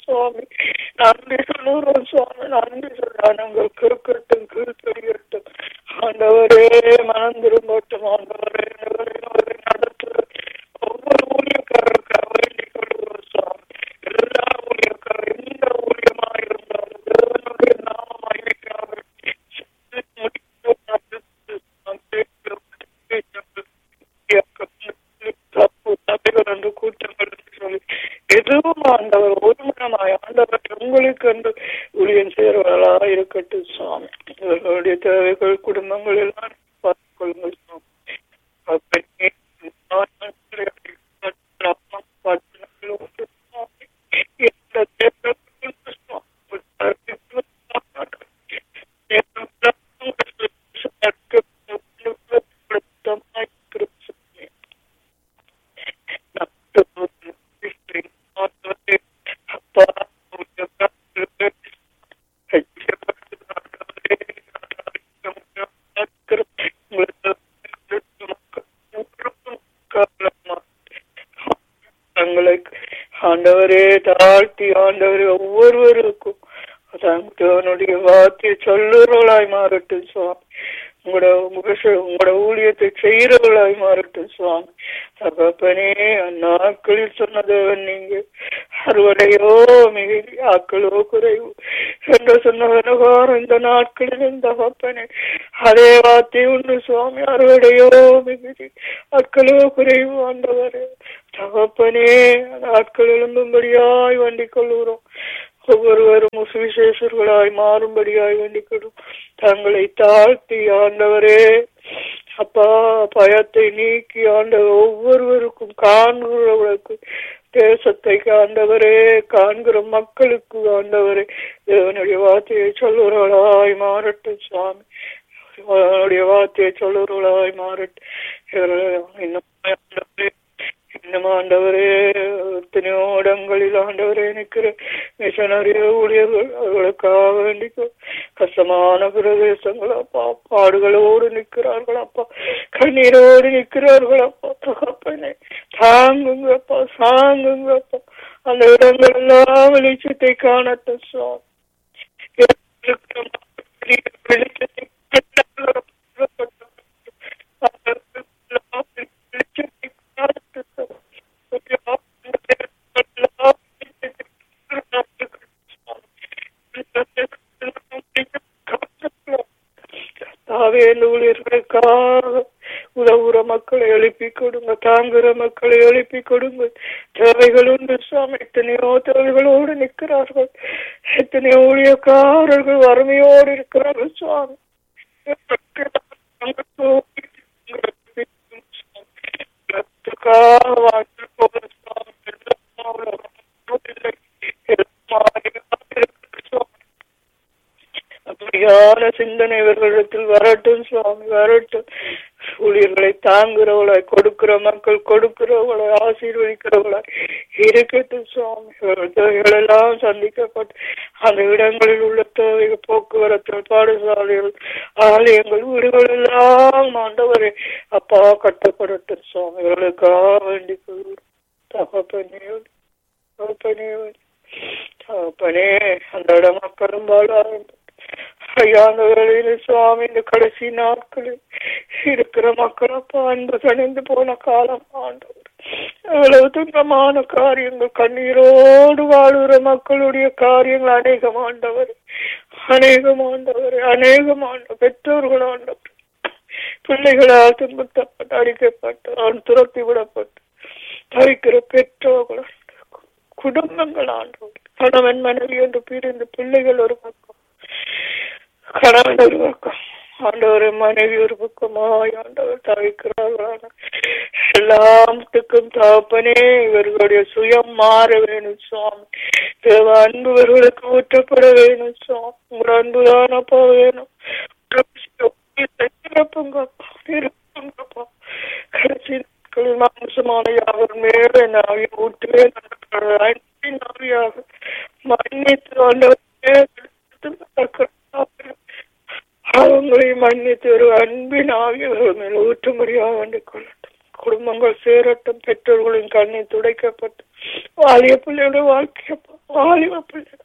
சுவாமி நன்றி சொல்லுறோம் சுவாமி நன்றி சொல்ல நாங்கள் கேட்கட்டும் கீழ்படியட்டும் ஆண்டவரே மனம் திரும்பட்டும் ஆண்டவரே ஆண்டவரே, நடத்துகிற ஒவ்வொரு ஊழியக்காரருக்காக வேண்டிக் கொள்கிறோம் சுவாமி எல்லா ஊழியக்காரர் எந்த ஊழியமாக இருந்தாலும் தேவனுடைய நாமம் அறிவிக்காக எதுவும் ஆண்டவர் ஒருமனமாய் ஆண்டவர் உங்களுக்கு என்று ஊழியன் செய்கிறவர்களா இருக்கட்டும் சுவாமி இவர்களுடைய தேவைகள் குடும்பங்கள் எல்லாம் பார்த்துக் கொள்ளுங்கள் சுவாமி அப்பனே, எந்த தேவைகளும் தங்களை ஆண்டவரே தாழ்த்தி ஆண்டவரே ஒவ்வொருவருக்கும் தங்களுடைய வார்த்தையை சொல்லுறவளாய் மாறட்டும் சுவாமி உங்களோட முகச உங்களோட ஊழியத்தை செய்கிறவளாய் மாறட்டும் சுவாமி தகப்பனே அந்நாட்களில் சொன்னதவன் நீங்க அறுவடையோ மிகுதி ஆக்களோ குறைவு என்று சொன்னவனகாரம் இந்த நாட்களில் இந்த தகப்பனே அதே வார்த்தை உண்டு சுவாமி அறுவடையோ மிகுதி ஆட்களோ குறைவு ஆண்டவரே தகப்பனே ஆட்கள் எழும்பும்படியாய் வண்டிக் கொள்கிறோம் ஒவ்வொருவரும் சுவிசேஷர்களாய் மாறும்படியாய் வேண்டிக்கொடும் தங்களை தாழ்த்தி ஆண்டவரே அப்பா பயத்தை நீக்கி ஆண்டவர் ஒவ்வொருவருக்கும் காண்கிறவர்களுக்கு தேசத்தை ஆண்டவரே காண்கிற மக்களுக்கு ஆண்டவரே தேவனுடைய வார்த்தையை சொல்லுறவளாய் மாறட்டும் சுவாமி அவனுடைய வார்த்தையை சொல்லுறவளாய் மாறட்டும் இவர்கள் இன்னும் ஆண்டவரே இன்னும் ஆண்டவரே எத்தனையோ இடங்களில் ஆண்டவரே நிற்கிற மிஷனரிய ஊழியர்கள் அவர்களுக்காக வேண்டிக்கோ கஷ்டமான பிரதேசங்கள் அப்பா பாடுகளோடு நிற்கிறார்கள் அப்பா கண்ணீரோடு நிற்கிறார்கள் அப்பா தகப்பனே தாங்குங்கப்பா தாங்குங்கப்பா அந்த இடங்கள் எல்லாம் வெளிச்சத்தை காணட்டும் சுவாமி வெளிச்சத்தை தாவேந்த ஊழியர்களுக்காக உதவுற மக்களை எழுப்பி கொடுங்க தாங்குற மக்களை எழுப்பி கொடுங்க தேவைகள் உண்டு சுவாமி எத்தனையோ தேவைகளோடு நிற்கிறார்கள் எத்தனையோ ஊழியக்காரர்கள் வறுமையோடு இருக்கிறார்கள் சுவாமி அப்படியான சிந்தனை இவர்களிடத்தில் வரட்டும் சுவாமி வரட்டும் ஊழியர்களை தாங்குறவளாய் கொடுக்கிற மக்கள் கொடுக்கிறவளாய் ஆசீர்வதிக்கிறவளாய் இருக்கட்டும் சுவாமி இவர்கள் தேவைகள் எல்லாம் சந்திக்கப்பட்டு அந்த இடங்களில் உள்ள தேவைகள் போக்குவரத்து பாடசாலைகள் ஆலயங்கள் வீடுகள் எல்லாம் ஆண்டவரே அப்பா கட்டப்படட்டும் சுவாமி இவர்களுக்காக வேண்டிக் கொள்கிறோம் தகப்பனையோடு தகப்பனையோடு தகப்பனே அந்த இட மக்களும் வாழ ஆரம்பித்து ஐயா அந்த வேளையில சுவாமி இந்த கடைசி நாட்களில் இருக்கிற மக்கள் அப்பா அன்பு கணிந்து போன காலம் ஆண்டவர் எவ்வளவு துன்பமான காரியங்கள் கண்ணீரோடு வாழுகிற மக்களுடைய காரியங்கள் அநேகம் ஆண்டவர் அநேகம் ஆண்டவர் அநேகம் ஆண்ட பெற்றோர்கள் ஆண்டவர் பிள்ளைகளால் துன்பத்தப்பட்டு அடிக்கப்பட்டு அவன் துரத்தி விடப்பட்டு தவிக்கிற பெற்றோர்கள் குடும்பங்கள் ஆண்டவர் கணவன் மனைவி என்று பிரிந்து பிள்ளைகள் ஒரு பக்கம் கணவன் ஒரு பக்கம் ஆண்டவர் மனைவி ஒரு பக்கமாய் ஆண்டவர் தவிக்கிறார்களான எல்லாத்துக்கும் தகப்பனே இவர்களுடைய சுயம் மாற வேணும் சுவாமி தேவ அன்பு இவர்களுக்கு ஊற்றப்பட வேணும் சுவாமி உங்களோட அன்பு தானப்பா வேணும் இருப்புங்கப்பா இருப்புங்கப்பா கடைசி நாட்களில் மாம்சமான யாவர் மேலே நாவி ஊற்றவே அன்பின் நாவியாக மன்னித்து ஆண்டவரே அவங்களை மன்னித்து ஒரு அன்பின் ஆகியவர்கள் மேல் ஊற்றும்படியாக வேண்டிக் கொள்ளட்டும் குடும்பங்கள் சேரட்டும் பெற்றோர்களின் கண்ணை துடைக்கப்பட்டு வாலிய பிள்ளையோட வாழ்க்கையப்பா வாலிப பிள்ளைகள்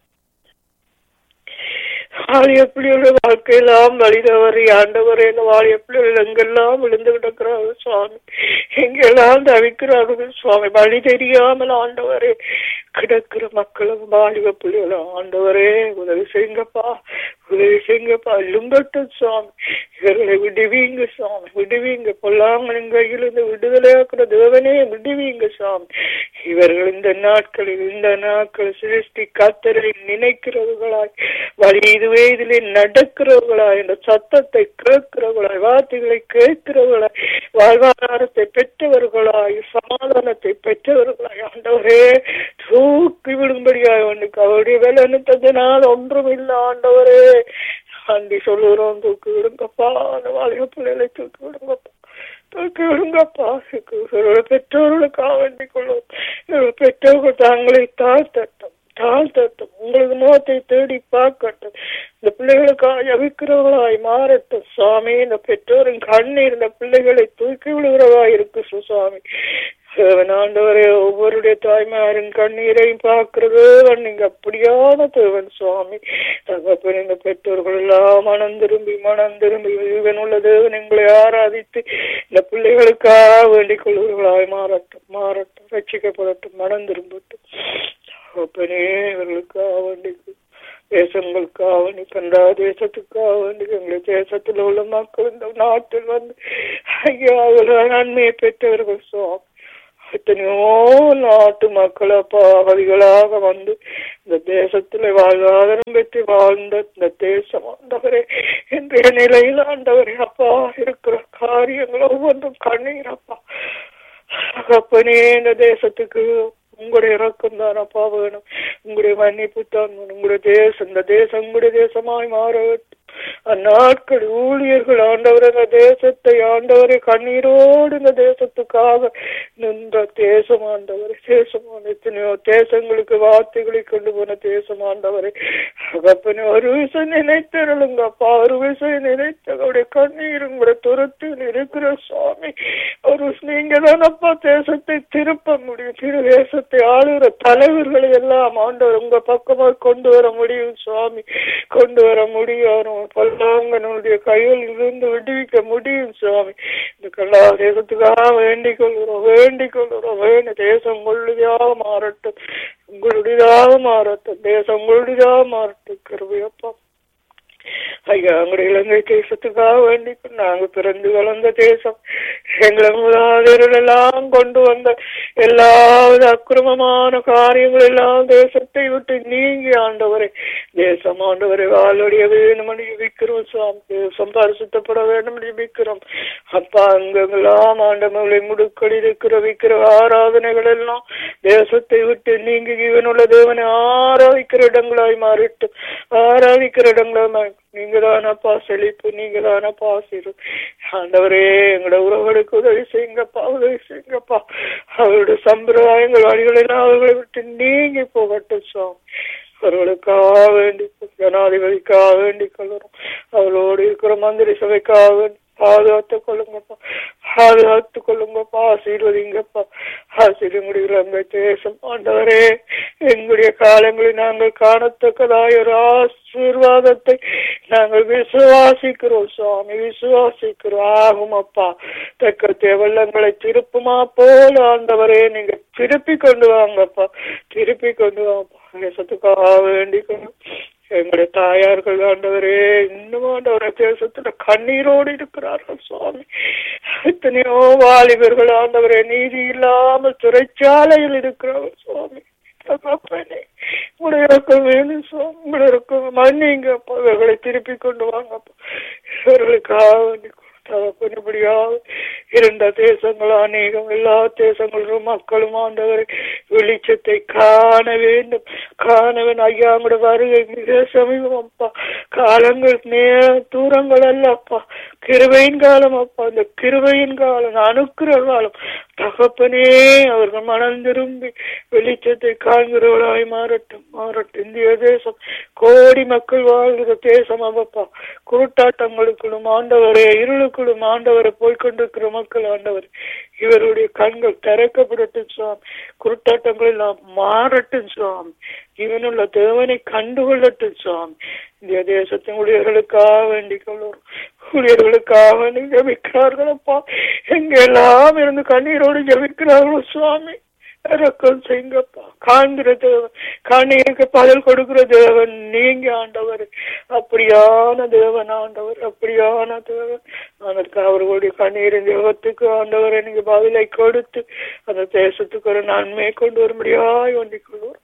வாலிய பிள்ளையோட வாழ்க்கையெல்லாம் வழிதவறி ஆண்டவரே இந்த வாலிய பிள்ளைகள் எங்கெல்லாம் விழுந்து கிடக்கிறார்கள் சுவாமி எங்கெல்லாம் தவிக்கிறார்கள் சுவாமி வழி தெரியாமல் ஆண்டவரே கிடக்கிற மக்களும் வாலிப பிள்ளைகளும் ஆண்டவரே உதவி செய்யுங்கப்பா உதவி செய்யுங்கப்பா இல்லுங்கட்டும் சுவாமி இவர்களை விடுவீங்க சுவாமி விடுவீங்க பொல்லாமலின் கையிலிருந்து விடுதலையாக்குற தேவனே விடுவீங்க சுவாமி இவர்கள் இந்த நாட்களில் இந்த நாட்கள் சிருஷ்டி கத்தரை நினைக்கிறவர்களாய் வழி இதுவே இதிலே நடக்கிறவர்களாய் இந்த சத்தத்தை கேட்கிறவர்களாய் வார்த்தைகளை கேட்கிறவர்களாய் வாழ்வாதாரத்தை பெற்றவர்களாய் சமாதானத்தை பெற்றவர்களாய் ஆண்டவரே தூக்கி விடும்படியாய் உனக்கு அவருடைய வேலை தந்தனால் ஒன்றும் இல்லை ஆண்டவரே அண்டி சொல்லுகிறோம் தூக்கி விடுங்கப்பா அந்த வாலிப பிள்ளைகளை தூக்கி விடுங்கப்பா தூக்கி விடுங்கப்பா இவரோட பெற்றோர்களுக்காக வேண்டிக் கொள்ளும் இவரோட பெற்றோர்கள் தங்களை தாழ்த்தட்டும் தாழ்த்தட்டும் உங்களது முகத்தை தேடி பார்க்கட்டும் இந்த பிள்ளைகளுக்காக ஜபிக்கிறவர்களாய் மாறட்டும் சுவாமி இந்த பெற்றோரின் கண்ணீர் இந்த பிள்ளைகளை தூக்கி விடுகிறவா இருக்கு சுவாமி தேவன் ஆண்டவரே ஒவ்வொருடைய தாய்மாரின் கண்ணீரையும் பார்க்கிறது நீங்க அப்படியான தேவன் சுவாமி தகப்பன் இந்த பெற்றோர்கள் எல்லாம் மனம் திரும்பி மனம் திரும்பி இவன் உள்ள தேவன் எங்களை ஆராதித்து இந்த பிள்ளைகளுக்காக வேண்டிக் கொள்வர்களாய் மாறட்டும் மாறட்டும் ரட்சிக்கப்படட்டும் மனம் திரும்பட்டும் தகப்பனே இவர்களுக்காக வேண்டி தேசங்களுக்காக வேண்டி கண்டா தேசத்துக்காக வேண்டி எங்களுடைய தேசத்தில் உள்ள மக்கள் இந்த நாட்டில் வந்து ஐயா அவர்கள் நன்மையை பெற்றவர்கள் சுவாமி எத்தனையோ நாட்டு மக்கள் அப்பா அகதிகளாக வந்து இந்த தேசத்துல வாழ்வாதாரம் பெற்று வாழ்ந்த இந்த தேசம் ஆண்டவரே இன்றைய நிலையில் ஆண்டவரே அப்பா இருக்கிற காரியங்கள் ஒவ்வொன்றும் கண்ணீர் அப்பா அப்பனே இந்த தேசத்துக்கு உங்களுடைய இறக்கம் தான் அப்பா வேணும் உங்களுடைய மன்னிப்பு தான் வேணும் உங்களுடைய தேசம் இந்த தேசம் உங்களுடைய தேசமாய் மாற வேண்டும் அந்நாட்கள் ஊழியர்கள் ஆண்டவர் இந்த தேசத்தை ஆண்டவரை கண்ணீரோடு இந்த தேசத்துக்காக நின்ற தேசம் ஆண்டவரை தேசமான எத்தனையோ தேசங்களுக்கு வார்த்தைகளை கொண்டு போன தேசம் ஆண்டவரை அப்பனே ஒரு விஷயம் நினைத்தருளுங்கப்பா ஒரு விஷயம் நினைத்தவருடைய கண்ணீர் உங்களுடைய துரத்தில் இருக்கிற சுவாமி ஒரு நீங்க தானப்பா தேசத்தை திருப்ப முடியும் திரு தேசத்தை ஆளுகிற தலைவர்களை எல்லாம் ஆண்டவர் உங்க பக்கமா கொண்டு வர முடியும் சுவாமி கொண்டு வர முடியும் பல்லாங்கனுடைய கையில் இருந்து விடுவிக்க முடியும் சுவாமி இந்த கல்லா தேசத்துக்காக வேண்டிக் கொள்கிறோம் வேண்டிக் கொள்கிறோம் வேண்டி தேசம் உங்களுடையதாக மாறட்டும் உங்களுடையதாக மாறட்டும் தேசம் உங்களுடையதாக மாறட்டும் கருவியப்பா ஐயா எங்களுடைய இலங்கை தேசத்துக்காக வேண்டி நாங்க பிறந்து வளர்ந்த தேசம் எங்களை முதலாளர்கள் எல்லாம் கொண்டு வந்த எல்லாவித அக்கிரமமான காரியங்கள் எல்லாம் தேசத்தை விட்டு நீங்கி ஆண்டவரை தேசம் ஆண்டவரை வாழுடைய வேணும் ஜபிக்கிறோம் சுவாமி தேசம் பரிசுத்தப்பட வேண்டும் ஜபிக்கிறோம் அப்பா அங்கெல்லாம் ஆண்டவர்களை முடுக்கடி இருக்கிற விக்கிற ஆராதனைகள் எல்லாம் தேசத்தை விட்டு நீங்கி இவனுள்ள தேவனை ஆராதிக்கிற இடங்களாய் மாறிட்டு ஆராதிக்கிற இடங்களாய் நீங்க தானப்பா செழிப்பு நீங்க தானப்பா சிறு ஆண்டவரே எங்களோட உறவுகளுக்கு உதவி செய்யுங்கப்பா உதவி செய்யுங்கப்பா அவருடைய சம்பிரதாயங்கள் வழிகள் எல்லாம் அவர்களை விட்டு நீங்கி போகட்டும் சுவாமி அவர்களுக்காக வேண்டி ஜனாதிபதிக்காக வேண்டிக் கொள்கிறோம் அவளோடு இருக்கிற மந்திரி சபைக்காக வேண்டி பாதுகாத்துக் கொள்ளுங்கப்பா பாதுகாத்துக் கொள்ளுங்கப்பா ஆசீர்வதிங்கப்பா ஆசீர்வதிங்கிற அந்த தேசம் ஆண்டவரே எங்களுடைய காலங்களில் நாங்கள் காணத்தக்கதாய் ஒரு ஆசீர்வாதத்தை நாங்கள் விசுவாசிக்கிறோம் சுவாமி விசுவாசிக்கிறோம் ஆகும் அப்பா தக்க வெள்ளங்களை திருப்புமா போல ஆண்டவரே நீங்க திருப்பி கொண்டு வாங்கப்பா திருப்பி கொண்டு வாங்கப்பா தேசத்துக்காக வேண்டிக்கணும் எங்களுடைய தாயார்கள் ஆண்டவரே இன்னும் ஆண்டவர தேசத்துல கண்ணீரோடு இருக்கிறார்கள் சுவாமி எத்தனையோ வாலிபர்கள் ஆண்டவரே நீதி இல்லாமல் சிறைச்சாலையில் இருக்கிறார்கள் சுவாமி தகப்பனே உங்களுடைய வேணும் சுவாமி உங்களுடைய மன்னிங்க இவர்களை திருப்பி கொண்டு வாங்கப்பா இவர்களுக்காக வேண்டி தகப்பனபடியாக இருந்த தேசங்கள் அநேகம் எல்லா தேசங்களும் மக்களும் ஆண்டவரை வெளிச்சத்தை காண வேண்டும் காண வேண்டும் ஐயா உங்களோட வருகை மிக சமீபம் அப்பா காலங்கள் நே தூரங்கள் அல்ல அப்பா கிருபையின் காலம் அப்பா அந்த கிருபையின் காலம் அனுக்கிற காலம் தகப்பனே அவர்கள் மனம் திரும்பி வெளிச்சத்தை காண்கிறவர்களாய் மாறட்டும் மாறட்டும் இந்திய தேசம் கோடி மக்கள் வாழ்கிற தேசம் அப்பா குருட்டாட்டங்களுக்குள்ளும் ஆண்டவரே இருளுக்குள்ளும் ஆண்டவரை போய்கொண்டிருக்கிற மக்கள் ஆண்டவர் இவருடைய கண்கள் திறக்கப்படட்டும் சுவாமி குருட்டாட்டங்கள் எல்லாம் மாறட்டும் சுவாமி இவனுள்ள தேவனை கண்டுகொள்ளட்டும் சுவாமி இந்த தேசத்தின் ஊழியர்களுக்காக வேண்டிக் கொள்ளும் ஊழியர்களுக்காக வேண்டி ஜபிக்கிறார்கள் அப்பா எங்கெல்லாம் இருந்து கண்ணீரோடு ஜபிக்கிறார்களோ சுவாமி இறக்கம் செய்யுங்கப்பா காண்கிற தேவன் கண்ணீருக்கு பதில் கொடுக்கிற தேவன் நீங்க ஆண்டவர் அப்படியான தேவன் ஆண்டவர் அப்படியான தேவன் அதற்கு அவர்களுடைய கண்ணீரின் தேவத்துக்கு ஆண்டவரை நீங்க பதிலை கொடுத்து அந்த தேசத்துக்கு ஒரு நன்மையை கொண்டு வரும்படியாய் வேண்டிக் கொள்வோம்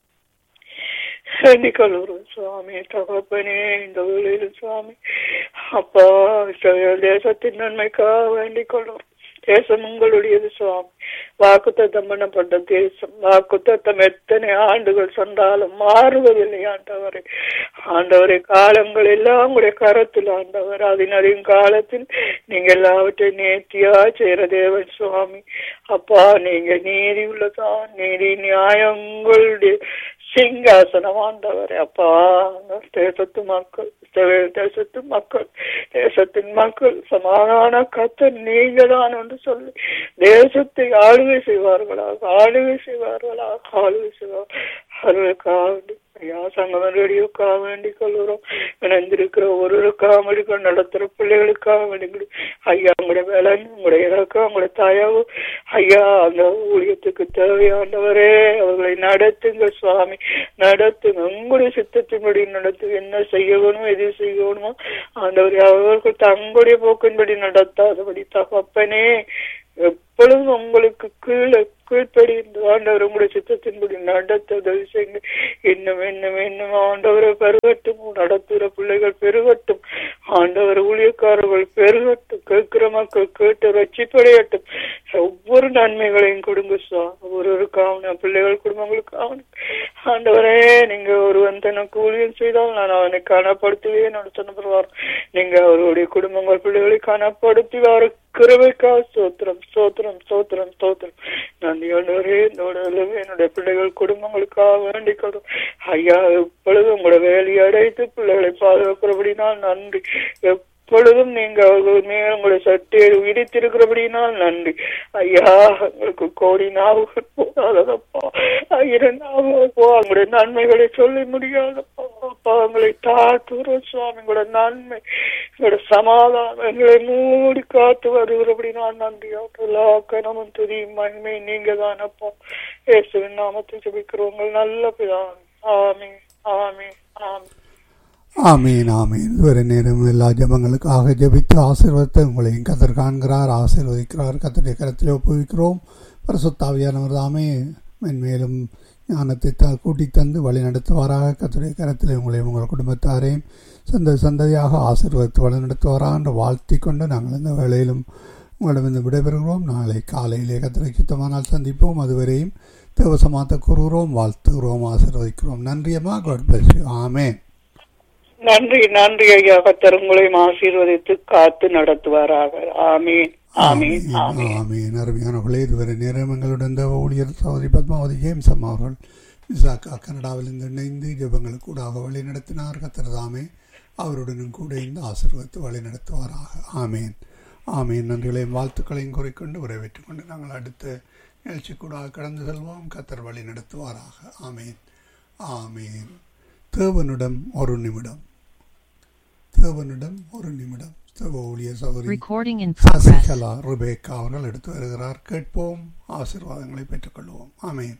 வேண்டிக் கொள்வோம் சுவாமி தகப்பனே இந்த வேளையில் சுவாமி அப்பா இஸ்ரவேல் தேசத்தின் நன்மைக்காக வேண்டிக் கொள்வோம் தேசம் உங்களுடையது சுவாமி வாக்குத்தத்தம் பண்ணப்பட்ட தேசம் வாக்குத்தத்தம் எத்தனை ஆண்டுகள் சொன்னாலும் மாறுவதில்லை ஆண்டவரே ஆண்டவரே காலங்கள் எல்லாம் உங்களுடைய கரத்தில் ஆண்டவர் அதன் காலத்தில் நீங்க எல்லாவற்றையும் நேர்த்தியா செய்யற தேவன் சுவாமி அப்பா நீங்க நீதி உள்ளதான் நீதி நியாயங்களுடைய சிங்காசனம் ஆண்டவரே அப்பா தேசத்து மக்கள் தேசத்து மக்கள் தேசத்தின் மக்கள் சமாதான கத்த நீங்க தான் என்று சொல்லி தேசத்தை ஆளுகை செய்வார்களாக ஆளுகை செய்வார்களாக ஆளுகை செய்வார் அவர்களுக்காக ஐயா சங்கமன் ரேடியோக்காக வேண்டிக் கொள்கிறோம் இணைந்திருக்கிற ஒருவருக்காக வேண்டிக் நடத்துற பிள்ளைகளுக்காக வேண்டிக் ஐயா உங்களுடைய வேலன் உங்களுடைய இறக்கம் உங்களுடைய தயவு ஐயா அந்த ஊழியத்துக்கு தேவையானவரே அவர்களை நடத்துங்க சுவாமி நடத்துங்க உங்களுடைய சித்தத்தின்படி நடத்து என்ன செய்யணும் எது செய்யணுமோ ஆண்டவர் அவர்கள் தங்களுடைய போக்கின்படி நடத்தாதபடி தகப்பனே எப்பொழுதும் உங்களுக்கு கீழே கீழ்ப்படி இந்த ஆண்டவர் உங்களுடைய சித்தத்தின்படி நடத்த உதவி செய்யுங்க இன்னும் இன்னும் இன்னும் ஆண்டவரை பெருகட்டும் நடத்துகிற பிள்ளைகள் பெருகட்டும் ஆண்டவர் ஊழியக்காரர்கள் பெருகட்டும் கேட்கிற மக்கள் கேட்டு ரட்சிப்படையட்டும் ஒவ்வொரு நன்மைகளையும் கொடுங்க சா ஒருவருக்காக பிள்ளைகள் குடும்பங்களுக்காக ஆண்டவரே நீங்க ஒருவன் தனக்கு ஊழியம் செய்தால் நான் அவனை கனப்படுத்துவேன் சொன்ன நீங்க அவருடைய குடும்பங்கள் பிள்ளைகளை கனப்படுத்தி வர கிருபைக்கா ஸ்தோத்திரம் ஸ்தோத்திரம் ஸ்தோத்திரம் ஸ்தோத்திரம் நன்றி ஆண்டவரே என்னுடைய பிள்ளைகள் குடும்பங்களுக்காக வேண்டிக்கணும் ஐயா எப்பொழுதும் உங்களோட வேலையை அடைத்து பிள்ளைகளை பாதுகாக்கிறபடினால் நன்றி எப்பொழுதும் நீங்க அவர்கள் மேல் உங்களுடைய சட்டையை விதித்திருக்கிறபடினால் நன்றி ஐயா உங்களுக்கு கோடி நாவுகள் போதாதப்பா ஆயிரம் நாவப்போ அவங்களுடைய நன்மைகளை சொல்ல முடியாதப்பா அப்பா உங்களை தாழ்த்துகிறோம் சுவாமி உங்களோட நன்மை உங்களோட சமாதானம் எங்களை மூடி காத்து வருகிறபடினால் நன்றியா எல்லா கனமும் துதியும் மண்மை நீங்க தான் அப்பா இயேசுவின் நாமத்தை ஜபிக்கிறவங்க நல்ல பிதான் ஆமே ஆமே ஆமே ஆமீன் ஆமீன் இதுவரை நேரம் எல்லா ஜபங்களுக்காக ஜபித்து ஆசீர்வத்தை உங்களையும் கத்தர் காண்கிறார் ஆசீர்வதிக்கிறார் கத்தருடைய கரத்தில் ஒப்புவிக்கிறோம் பரிசுத்தாவியானவர் தாமே மென்மேலும் ஞானத்தை த கூட்டி தந்து வழி நடத்துவாராக கத்துடைய கரத்தில் உங்களையும் உங்கள் குடும்பத்தாரையும் சந்த சந்ததியாக ஆசீர்வதித்து வழி நடத்துவாரா என்று வாழ்த்தி கொண்டு நாங்கள் இந்த வேளையிலும் உங்களிடமிருந்து விடைபெறுகிறோம் நாளை காலையிலே கத்திரை சுத்தமானால் சந்திப்போம் அதுவரையும் தேவசமாத்த கூறுகிறோம் வாழ்த்துகிறோம் ஆசீர்வதிக்கிறோம் நன்றியம்மா காட் பிளஸ் ஆமேன் நன்றி நன்றி ஐயா கத்தர் உங்களையும் ஆசீர்வதித்து காத்து நடத்துவாராக ஆமீன் ஆமீன் ஆமீன் ஆமீன் அருமையானவர்களே இதுவரை நேரம் எங்களுடன் இந்த ஊழியர் சகோதரி பத்மாவதி ஜேம்ஸ் அம்மா அவர்கள் விசாக்கா கனடாவிலிருந்து இணைந்து ஜபங்களுக்கு கூடாக வழி நடத்தினார் கத்திரதாமே அவருடனும் கூட இந்த ஆசீர்வதித்து வழி நடத்துவாராக ஆமேன் ஆமீன் நன்றிகளையும் வாழ்த்துக்களையும் கூறிக்கொண்டு உரைவேற்றுக் கொண்டு நாங்கள் அடுத்த நிகழ்ச்சி கூட கடந்து செல்வோம் கத்தர் வழி நடத்துவாராக ஆமீன் ஆமீன் தேவனிடம் ஒரு நிமிடம் தேவனிடம் ஒரு நிமிடம் தேவ ஊழியர் சகோதரி Recording in progress. சசிகலா ருபேக்கா அவர்கள் எடுத்து வருகிறார் கேட்போம் ஆசீர்வாதங்களை பெற்றுக்கொள்வோம் ஆமேன்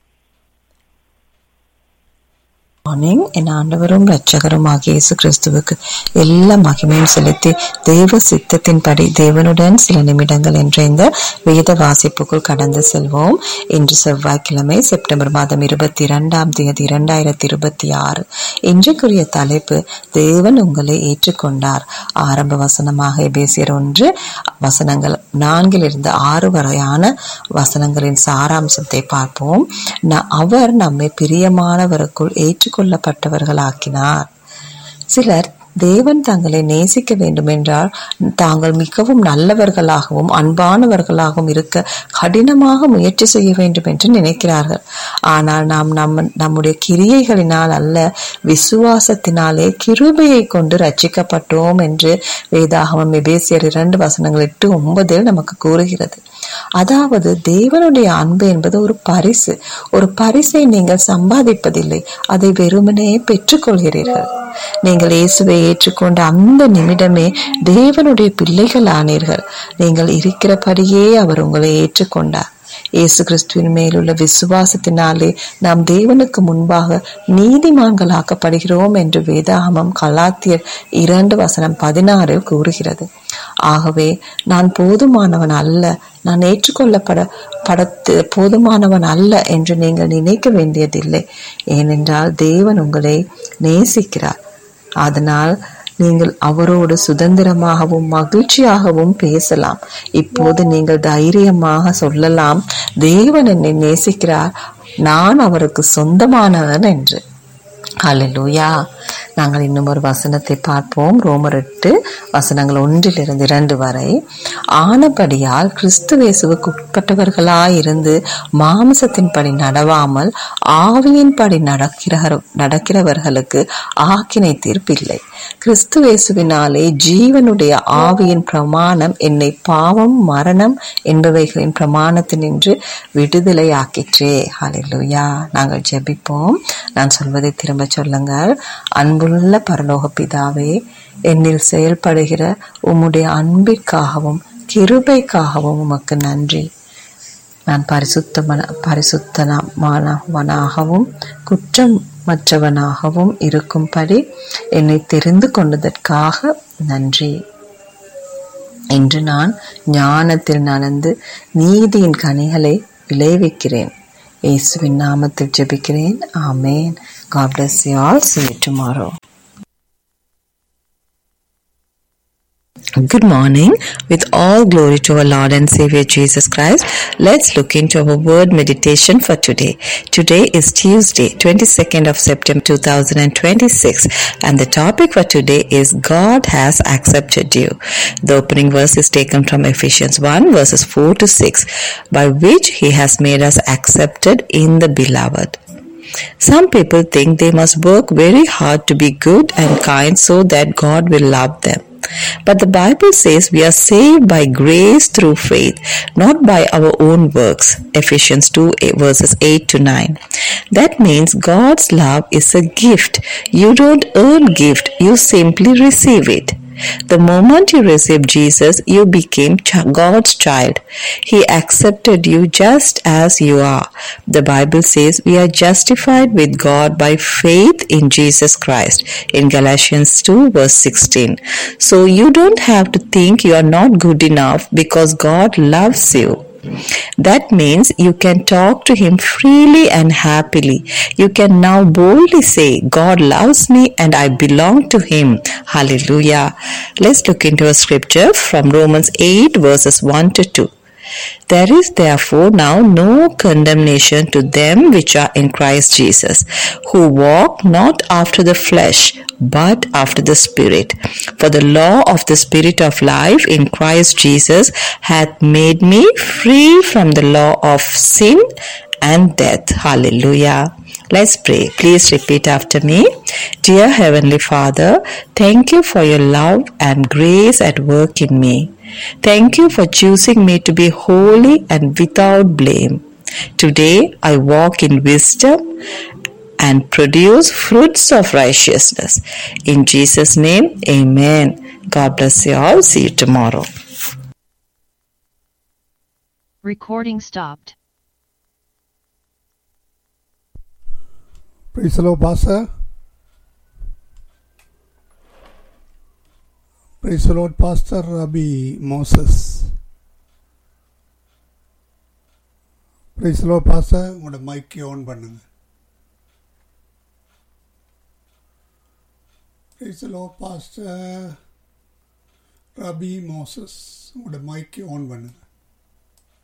மார்னிங் என் ஆண்டவரும் இரட்சகருமாகிய இயேசு கிறிஸ்துவுக்கு எல்லா மகிமையும் செலுத்தி தேவ சித்தத்தின்படி தேவனுடன் சில நிமிடங்கள் என்ற இந்த வேத வாசிப்புக்குள் கடந்து செல்வோம் இன்று செவ்வாய்க்கிழமை செப்டம்பர் மாதம் இருபத்தி இரண்டாம் தேதி இரண்டாயிரத்தி இருபத்தி ஆறு இன்றைக்குரிய தலைப்பு தேவன் உங்களை ஏற்றுக்கொண்டார் ஆரம்ப வசனமாக எபேசியர் ஒன்று வசனங்கள் நான்கிலிருந்து ஆறு வரையான வசனங்களின் சாராம்சத்தை பார்ப்போம் ந- அவர் நம்மை பிரியமானவருக்குள் ஏற்றுக்கொள்ளப்பட்டவர்களாக்கினார் சிலர் தேவன் தங்களை நேசிக்க வேண்டுமென்றால் தாங்கள் மிகவும் நல்லவர்களாகவும் அன்பானவர்களாகவும் இருக்க கடினமாக முயற்சி செய்ய வேண்டும் என்று நினைக்கிறார்கள் ஆனால் நாம் நம்ம நம்முடைய கிரியைகளினால் அல்ல விசுவாசத்தினாலே கிருபையை கொண்டு ரட்சிக்கப்பட்டோம் என்று வேதாகமம் எபேசியர் இரண்டு வசனங்கள் எட்டு ஒன்பதில் நமக்கு கூறுகிறது அதாவது தேவனுடைய அன்பு என்பது ஒரு பரிசு ஒரு பரிசை நீங்கள் சம்பாதிப்பதில்லை அதை வெறுமனே பெற்றுக்கொள்கிறீர்கள் நீங்கள் இயேசுவை ஏற்றுக்கொண்ட அந்த நிமிடமே தேவனுடைய பிள்ளைகள் ஆனீர்கள் நீங்கள் இருக்கிறபடியே அவர் உங்களை ஏற்றுக்கொண்டார் இயேசு கிறிஸ்துவின் மேலுள்ள விசுவாசத்தினாலே நாம் தேவனுக்கு முன்பாக நீதிமான்களாக்கப்படுகிறோம் என்று வேதாகமம் கலாத்தியர் இரண்டு வசனம் பதினாறில் கூறுகிறது ஆகவே நான் போதுமானவன் அல்ல நான் ஏற்றுக்கொள்ளப்பட படத்து போதுமானவன் அல்ல என்று நீங்கள் நினைக்க வேண்டியதில்லை ஏனென்றால் தேவன் உங்களை நேசிக்கிறார் அதனால் நீங்கள் அவரோடு சுதந்திரமாகவும் மகிழ்ச்சியாகவும் பேசலாம் இப்போது நீங்கள் தைரியமாக சொல்லலாம் தேவன் என்னை நேசிக்கிறார் நான் அவருக்கு சொந்தமானவன் என்று ஹalleluya நாங்கள் இன்னும் ஒரு வசனத்தை பார்ப்போம் ரோமர் எட்டு வசனங்கள் ஒன்றிலிருந்து இரண்டு வரை ஆனபடியால் கிறிஸ்துவேசுவுக்கு உட்பட்டவர்களாயிருந்து மாமிசத்தின்படி நடவாமல் ஆவியின்படி நடக்கிற நடக்கிறவர்களுக்கு ஆக்கினை தீர்ப்பில்லை கிறிஸ்துவேசுவினாலே ஜீவனுடைய ஆவியின் பிரமாணம் என்னை பாவம் மரணம் என்பவைகளின் பிரமாணத்தினின்று விடுதலையாக்கிற்றே ஹalleluya நாங்கள் ஜெபிப்போம் நான் சொல்வதை திரும்ப சொல்லுங்கள் அன்புள்ள பரலோக பிதாவே என்னில் செயல்படுகிற உம்முடைய அன்பிற்காகவும் கிருபைக்காகவும் உமக்கு நன்றி நான் பரிசுத்தமன பரிசுத்தமானவனாகவும் குற்றமற்றவனாகவும் இருக்கும்படி என்னை தெரிந்து கொண்டதற்காக நன்றி இன்று நான் ஞானத்தில் நடந்து நீதியின் கனிகளை விளைவிக்கிறேன் இயேசுவின் நாமத்தில் ஜெபிக்கிறேன் ஆமேன் God bless you all. See you tomorrow. Good morning. With all glory to our Lord and Savior Jesus Christ, let's look into our word meditation for today. Today is Tuesday, 22nd of September 2026, and the topic for today is God has accepted you. The opening verse is taken from Ephesians 1 verses 4 to 6, by which he has made us accepted in the beloved. Some people think they must work very hard to be good and kind so that God will love them. But the Bible says we are saved by grace through faith, not by our own works. Ephesians 2 verses 8 to 9. That means God's love is a gift. You don't earn gift, you simply receive it. The moment you received Jesus, you became God's child. He accepted you just as you are. The Bible says we are justified with God by faith in Jesus Christ in Galatians 2 verse 16. So you don't have to think you are not good enough because God loves you. That means you can talk to Him freely and happily. You can now boldly say, God loves me and I belong to Him. Hallelujah. Let's look into a scripture from Romans 8 verses 1 to 2. There is therefore now no condemnation to them which are in Christ Jesus, who walk not after the flesh, but after the Spirit. For the law of the Spirit of life in Christ Jesus hath made me free from the law of sin and death. Hallelujah. Let's pray. Please repeat after me. Dear Heavenly Father, thank you for your love and grace at work in me. Thank you for choosing me to be holy and without blame. Today I walk in wisdom and produce fruits of righteousness. In Jesus' name, Amen. God bless you all. See you tomorrow. Recording stopped. Praise the Lord, Pastor. Praise the Lord, Pastor Rabbi Moses. Praise the Lord, Pastor. உங்களோட மைக்கை on பண்ணுங்க Praise the Lord, Pastor Rabbi Moses. உங்களோட மைக்கை on பண்ணுங்க